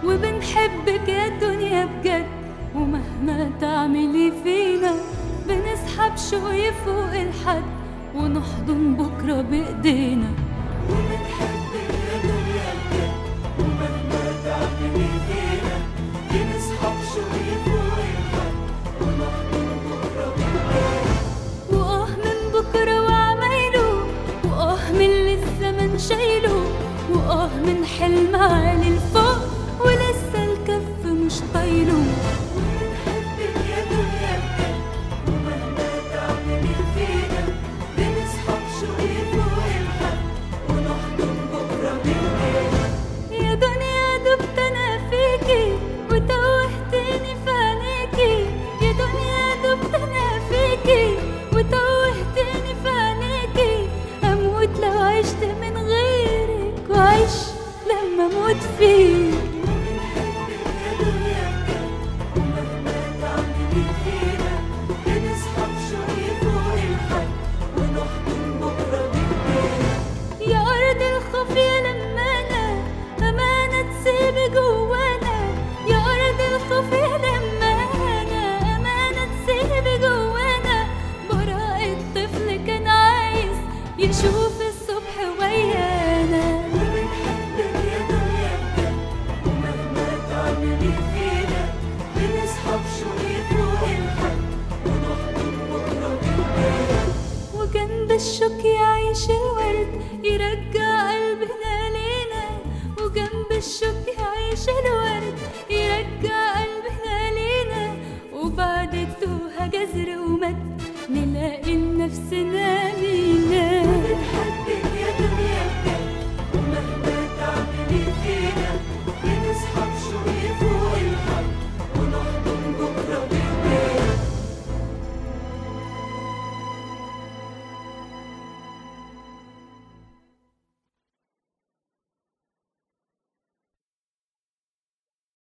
وبنحبك يا دنيا بجد ومهما تعملي فينا بنسحب شوي فوق الحد ونحضن بكرة بإيدينا وبنحبك يا دنيا بجد ومهما تعملي فينا بنسحب شوي فوق الحد ونحضن بكرة بإيدينا وآه من بكرة وعمايله وآه من اللي الزمن شايله وآه من حلم عالي لفوق ولسه الكف مش طايله وبنحبك يا دنيا بجد ومهما تعملي فينا بنسحب شوي فوق الحد ونحضن بكرة بإيدينا يا دنيا دبت انا فيكي وتوهتني في عينيكي يا دنيا دبت انا فيكي وتوهتني في عينيكي اموت لو عشت من غيرك وعيش لما اموت فيك وبنحبك يا دنيا بجد ومهما تعملي فينا بنسحب شوي فوق الحد ونحضن بكرة بإيدينا يا أرض الخفية لما أنا أمانة تسيبي جوانا يا أرض الخفية لما أنا أمانة تسيبي جوانا براء الطفل كان عايز يشوف الصبح ويانا وبنحبك يا دنيا بجد ومهما تعملي فينا بنسحب شوي فوق الحد ونحضن بكرة بإيدينا وجنب الشوك يعيش الورد يرجع قلبنا لينا وجنب الشوك يعيش الورد يرجع قلبنا لينا وبعد التوهة جزر ومد نلاقي نفسنا